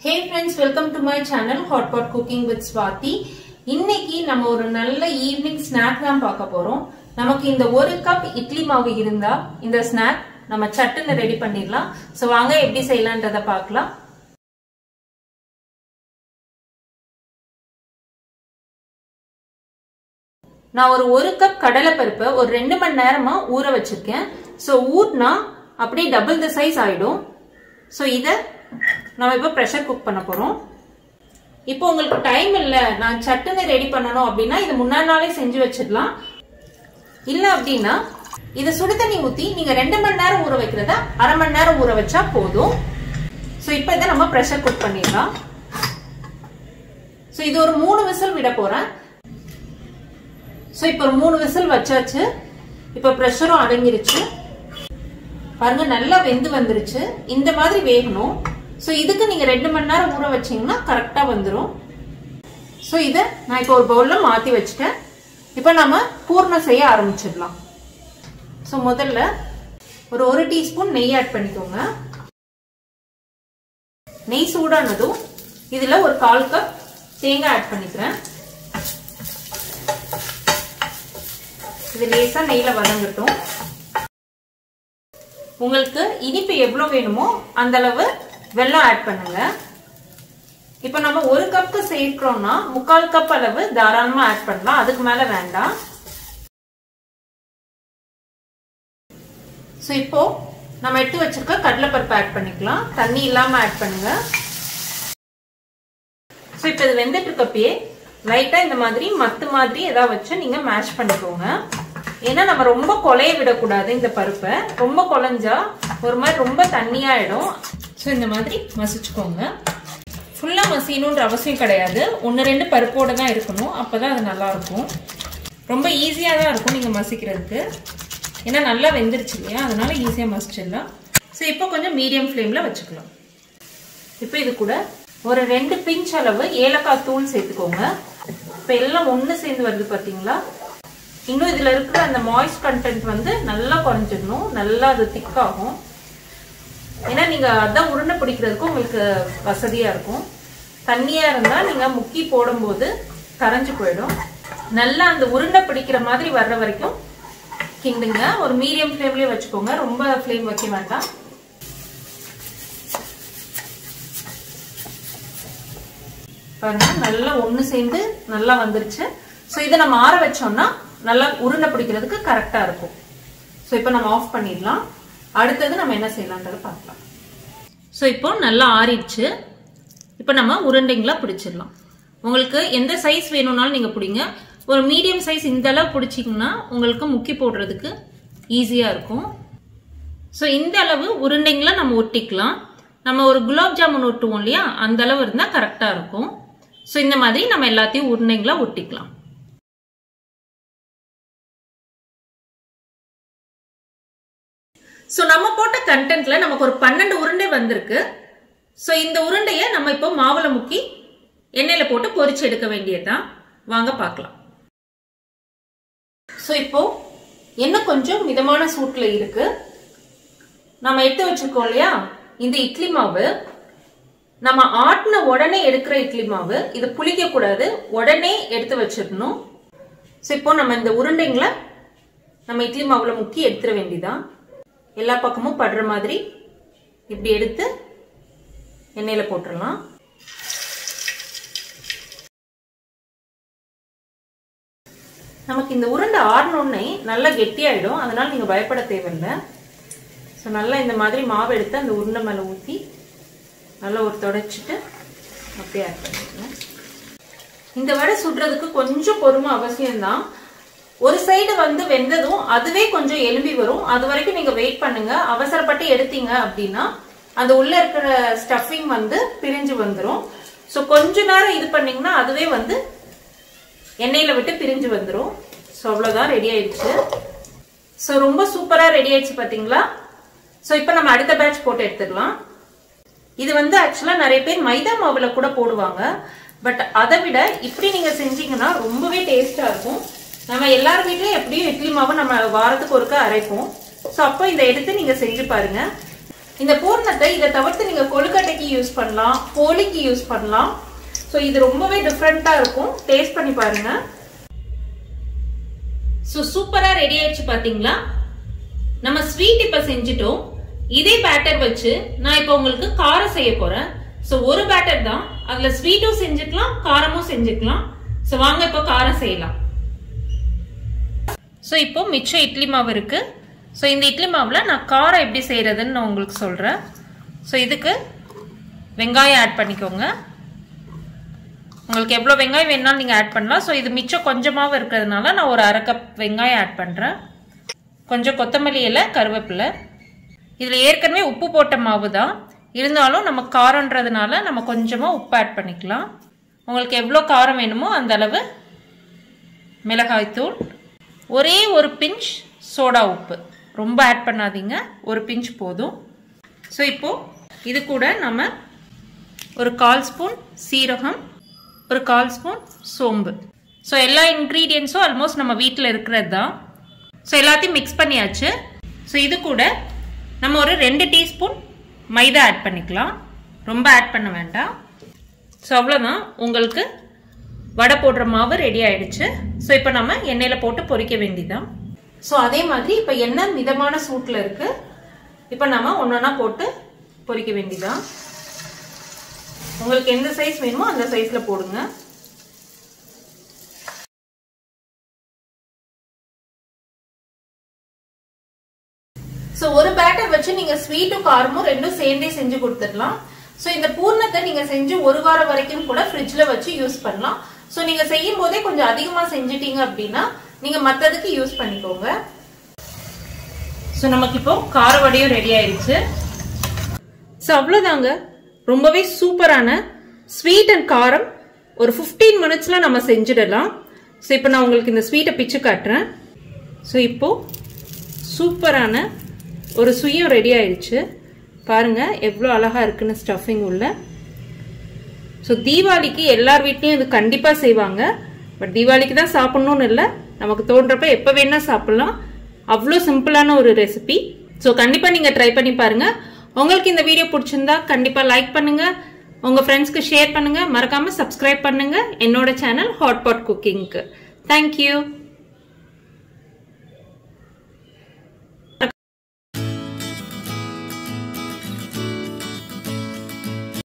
hey friends welcome to my channel hot pot cooking with Swathi இன்னைக்கு நம்ம ஒரு நல்ல ஈவினிங் ஸ்நாக் தான் பார்க்க போறோம் நமக்கு இந்த ஒரு கப் இட்லி மாவு இருந்தா இந்த ஸ்நாக் நம்ம சட்டுன்னு ரெடி பண்ணிடலாம் ஸோ வாங்க எப்படி செய்யலான்றத பார்க்கலாம் நான் ஒரு ஒரு கப் கடலை பருப்பை ஒரு ரெண்டு மணி நேரமா ஊற வச்சிருக்கேன் ஸோ ஊர்னா அப்படியே டபுள் த சைஸ் ஆயிடும் ஸோ இதை நம்ம இப்போ ப்ரெஷர் குக் பண்ண போறோம் இப்போ உங்களுக்கு டைம் இல்லை நான் சட்டுன்னு ரெடி பண்ணணும் அப்படின்னா இது முன்னாடி நாளே செஞ்சு வச்சிடலாம் இல்லை அப்படின்னா இதை சுடு தண்ணி ஊற்றி நீங்க ரெண்டு மணி நேரம் ஊற வைக்கிறத அரை மணி நேரம் ஊற வச்சா போதும் ஸோ இப்போ இதை நம்ம ப்ரெஷர் குக் பண்ணிடலாம் ஸோ இது ஒரு மூணு விசில் விட போறேன் ஸோ இப்போ ஒரு மூணு விசில் வச்சாச்சு இப்போ ப்ரெஷரும் அடங்கிருச்சு பாருங்க நல்லா வெந்து வந்துருச்சு இந்த மாதிரி வேகணும் ஸோ இதுக்கு நீங்க ரெண்டு மணி நேரம் ஊற வச்சீங்கன்னா கரெக்டா வந்துடும் ஸோ இதை நான் இப்போ ஒரு பவுல்ல மாத்தி வச்சுட்டேன் இப்போ நம்ம பூர்ணம் செய்ய ஆரம்பிச்சிடலாம் ஸோ முதல்ல ஒரு ஒரு டீஸ்பூன் நெய் ஆட் பண்ணிக்கோங்க நெய் சூடானதும் இதுல ஒரு கால் கப் தேங்காய் ஆட் பண்ணிக்கிறேன் இது லேசா நெய்ல வதங்கட்டும் உங்களுக்கு இனிப்பு எவ்வளவு வேணுமோ அந்த அளவு வெல்லம் ஆட் பண்ணுங்க இப்ப நம்ம ஒரு கப்பு சேர்க்கிறோம்னா முக்கால் கப் அளவு தாராளமா ஆட் பண்ணலாம் அதுக்கு மேல வேண்டாம் ஸோ இப்போ நம்ம எடுத்து வச்சிருக்க கடலைப்பருப்பு ஆட் பண்ணிக்கலாம் தண்ணி இல்லாம ஆட் பண்ணுங்க ஸோ இப்போ இது வெந்துட்டு இருக்கப்பயே லைட்டா இந்த மாதிரி மத்து மாதிரி ஏதாவது வச்சு நீங்க மேஷ் பண்ணிக்கோங்க ஏன்னா நம்ம ரொம்ப கொலைய விடக்கூடாது இந்த பருப்பை ரொம்ப குலைஞ்சா ஒரு மாதிரி ரொம்ப தண்ணியாயிடும் ஸோ இந்த மாதிரி மசிச்சுக்கோங்க ஃபுல்லா மசியணுன்ற அவசியம் கிடையாது ஒன்று ரெண்டு பருப்போட தான் இருக்கணும் அப்பதான் அது நல்லா இருக்கும் ரொம்ப ஈஸியாக தான் இருக்கும் நீங்க மசிக்கிறதுக்கு ஏன்னா நல்லா வெந்துருச்சு இல்லையா அதனால ஈஸியாக மசிச்சிடலாம் ஸோ இப்போ கொஞ்சம் மீடியம் ஃப்ளேம்ல வச்சுக்கலாம் இப்போ இது கூட ஒரு ரெண்டு பிஞ்ச் அளவு ஏலக்காய் தூள் சேர்த்துக்கோங்க இப்போ எல்லாம் ஒன்று சேர்ந்து வருது பார்த்தீங்களா இன்னும் இதில் இருக்கிற அந்த மாய்ஸ்ட் கண்டென்ட் வந்து நல்லா குறைஞ்சிடணும் நல்லா அது திக்காகும் ஏன்னா நீங்கள் அதான் உருண்டை பிடிக்கிறதுக்கு உங்களுக்கு வசதியாக இருக்கும் தண்ணியாக இருந்தால் நீங்கள் முக்கி போடும்போது கரைஞ்சு போயிடும் நல்லா அந்த உருண்டை பிடிக்கிற மாதிரி வர்ற வரைக்கும் கிண்டுங்க ஒரு மீடியம் ஃப்ளேம்லேயே வச்சுக்கோங்க ரொம்ப ஃப்ளேம் வைக்க வேண்டாம் பாருங்க நல்லா ஒன்று சேர்ந்து நல்லா வந்துருச்சு ஸோ இதை நம்ம ஆற வச்சோம்னா நல்லா உருண்டை பிடிக்கிறதுக்கு கரெக்டா இருக்கும் ஸோ இப்போ நம்ம ஆஃப் பண்ணிடலாம் அடுத்தது நம்ம என்ன செய்யலான்றதை பார்க்கலாம் ஸோ இப்போ நல்லா ஆறிடுச்சு இப்போ நம்ம உருண்டைங்களா பிடிச்சிடலாம் உங்களுக்கு எந்த சைஸ் வேணும்னாலும் நீங்கள் பிடிங்க ஒரு மீடியம் சைஸ் இந்த அளவு பிடிச்சிங்கன்னா உங்களுக்கு முக்கி போடுறதுக்கு ஈஸியாக இருக்கும் ஸோ இந்த அளவு உருண்டைங்களா நம்ம ஒட்டிக்கலாம் நம்ம ஒரு குலாப் ஜாமுன் ஒட்டுவோம் இல்லையா அந்த அளவு இருந்தால் கரெக்டாக இருக்கும் ஸோ இந்த மாதிரி நம்ம எல்லாத்தையும் உருண்டைங்களா ஒட்டிக்கலாம் ஸோ நம்ம போட்ட கண்டென்ட்ல நமக்கு ஒரு பன்னெண்டு உருண்டை வந்திருக்கு ஸோ இந்த உருண்டையை நம்ம இப்போ மாவுல முக்கி எண்ணெயில போட்டு பொரிச்சு எடுக்க வேண்டியதுதான் வாங்க பார்க்கலாம் ஸோ இப்போ எண்ணெய் கொஞ்சம் மிதமான சூட்டில் இருக்கு நம்ம எடுத்து வச்சிருக்கோம் இல்லையா இந்த இட்லி மாவு நம்ம ஆட்டின உடனே எடுக்கிற இட்லி மாவு இது புளிக்க கூடாது உடனே எடுத்து வச்சிடணும் ஸோ இப்போ நம்ம இந்த உருண்டைங்களை நம்ம இட்லி மாவுல முக்கி எடுத்துட வேண்டியதான் எல்லா பக்கமும் படுற மாதிரி இப்படி எடுத்து எண்ணெயில போட்டுடலாம் நமக்கு இந்த உருண்டை ஆறணுன்னே நல்லா கெட்டியாயிடும் அதனால நீங்க பயப்பட தேவையில்லை ஸோ நல்லா இந்த மாதிரி மாவு எடுத்து அந்த உருண்டை மேலே ஊற்றி நல்லா ஒரு தொடச்சிட்டு அப்படியே ஆட் பண்ணிக்கலாம் இந்த வடை சுடுறதுக்கு கொஞ்சம் பொறுமை அவசியம்தான் ஒரு சைடு வந்து வெந்ததும் அதுவே கொஞ்சம் எலும்பி வரும் அது வரைக்கும் நீங்க வெயிட் பண்ணுங்க அவசரப்பட்டு எடுத்தீங்க அப்படின்னா அந்த உள்ள இருக்கிற ஸ்டஃபிங் வந்து பிரிஞ்சு வந்துடும் ஸோ கொஞ்ச நேரம் இது பண்ணீங்கன்னா அதுவே வந்து எண்ணெயில விட்டு பிரிஞ்சு வந்துடும் ஸோ அவ்வளோதான் ரெடி ஆயிடுச்சு ஸோ ரொம்ப சூப்பரா ரெடி ஆயிடுச்சு பாத்தீங்களா ஸோ இப்போ நம்ம அடுத்த பேட்ச் போட்டு எடுத்துக்கலாம் இது வந்து ஆக்சுவலா நிறைய பேர் மைதா மாவுல கூட போடுவாங்க பட் அதை விட இப்படி நீங்க செஞ்சீங்கன்னா ரொம்பவே டேஸ்டா இருக்கும் நம்ம எல்லார் வீட்லயும் எப்படியும் இட்லி மாவு நம்ம வாரத்துக்கு ஒருக்கா அரைப்போம் ஸோ அப்போ இதை எடுத்து நீங்க செஞ்சு பாருங்க இந்த பூர்ணத்தை இதை தவிர்த்து நீங்க கொழுக்கட்டைக்கு யூஸ் பண்ணலாம் போலிக்கு யூஸ் பண்ணலாம் ஸோ இது ரொம்பவே டிஃப்ரெண்டா இருக்கும் டேஸ்ட் பண்ணி பாருங்க ஸோ சூப்பரா ரெடி ஆயிடுச்சு பாத்தீங்களா நம்ம ஸ்வீட் இப்ப செஞ்சுட்டோம் இதே பேட்டர் வச்சு நான் இப்ப உங்களுக்கு காரம் செய்ய போறேன் ஸோ ஒரு பேட்டர் தான் அதுல ஸ்வீட்டும் செஞ்சுக்கலாம் காரமும் செஞ்சுக்கலாம் ஸோ வாங்க இப்போ காரம் செய்யலாம் ஸோ இப்போ மிச்சம் இட்லி மாவு இருக்கு ஸோ இந்த இட்லி மாவில் நான் காரம் எப்படி செய்யறதுன்னு நான் உங்களுக்கு சொல்றேன் ஸோ இதுக்கு வெங்காயம் ஆட் பண்ணிக்கோங்க உங்களுக்கு எவ்வளோ வெங்காயம் வேணாலும் நீங்கள் ஆட் பண்ணலாம் ஸோ இது மிச்சம் கொஞ்சமாகவும் இருக்கிறதுனால நான் ஒரு அரை கப் வெங்காயம் ஆட் பண்ணுறேன் கொஞ்சம் கொத்தமல்லி இலை கருவேப்பிலை இதில் ஏற்கனவே உப்பு போட்ட மாவு தான் இருந்தாலும் நம்ம காரன்றதுனால நம்ம கொஞ்சமாக உப்பு ஆட் பண்ணிக்கலாம் உங்களுக்கு எவ்வளோ காரம் வேணுமோ அந்த அளவு மிளகாய்த்தூள் ஒரே ஒரு பிஞ்ச் சோடா உப்பு ரொம்ப ஆட் பண்ணாதீங்க ஒரு பிஞ்ச் போதும் ஸோ இப்போது இது கூட நம்ம ஒரு கால் ஸ்பூன் சீரகம் ஒரு கால் ஸ்பூன் சோம்பு ஸோ எல்லா இன்க்ரீடியன்ஸும் ஆல்மோஸ்ட் நம்ம வீட்டில் இருக்கிறது தான் ஸோ எல்லாத்தையும் மிக்ஸ் பண்ணியாச்சு ஸோ இது கூட நம்ம ஒரு ரெண்டு டீஸ்பூன் மைதா ஆட் பண்ணிக்கலாம் ரொம்ப ஆட் பண்ண வேண்டாம் ஸோ அவ்வளோதான் உங்களுக்கு வடை போடுற மாவு ரெடி ஆயிடுச்சு ஸோ இப்போ நம்ம எண்ணெயில் போட்டு பொரிக்க வேண்டியதான் ஸோ அதே மாதிரி இப்போ எண்ணெய் மிதமான சூட்டில் இருக்கு இப்போ நம்ம ஒன்றொன்னா போட்டு பொரிக்க வேண்டியதான் உங்களுக்கு எந்த சைஸ் வேணுமோ அந்த சைஸ்ல போடுங்க ஸோ ஒரு பேட்டர் வச்சு நீங்க ஸ்வீட்டும் காரமும் ரெண்டும் சேர்ந்தே செஞ்சு கொடுத்துடலாம் ஸோ இந்த பூர்ணத்தை நீங்க செஞ்சு ஒரு வாரம் வரைக்கும் கூட ஃப்ரிட்ஜ்ல வச்சு யூஸ் பண்ணலாம் ஸோ நீங்க செய்யும் போதே கொஞ்சம் அதிகமா செஞ்சிட்டீங்க அப்படின்னா நீங்க மத்ததுக்கு யூஸ் பண்ணிக்கோங்க ஸோ நமக்கு இப்போ கார வடையும் ரெடி ஆயிடுச்சு ஸோ அவ்வளோதாங்க ரொம்பவே சூப்பரான ஸ்வீட் அண்ட் காரம் ஒரு ஃபிஃப்டீன் மினிட்ஸில் நம்ம செஞ்சிடலாம் ஸோ இப்போ நான் உங்களுக்கு இந்த ஸ்வீட்டை பிச்சு காட்டுறேன் ஸோ இப்போ சூப்பரான ஒரு சுயம் ரெடி ஆயிடுச்சு பாருங்க எவ்வளோ அழகா இருக்குன்னு ஸ்டஃபிங் உள்ள ஸோ தீபாவளிக்கு எல்லார் வீட்லேயும் இது கண்டிப்பாக செய்வாங்க பட் தீபாவளிக்கு தான் சாப்பிட்ணுன்னு இல்லை நமக்கு தோன்றப்ப எப்போ வேணா சாப்பிட்லாம் அவ்வளோ சிம்பிளான ஒரு ரெசிபி ஸோ கண்டிப்பாக நீங்கள் ட்ரை பண்ணி பாருங்க உங்களுக்கு இந்த வீடியோ பிடிச்சிருந்தா கண்டிப்பாக லைக் பண்ணுங்க உங்க ஃப்ரெண்ட்ஸ்க்கு ஷேர் பண்ணுங்க மறக்காம சப்ஸ்கிரைப் பண்ணுங்க என்னோட சேனல் ஹாட் பாட் குக்கிங்க்கு தேங்க்யூ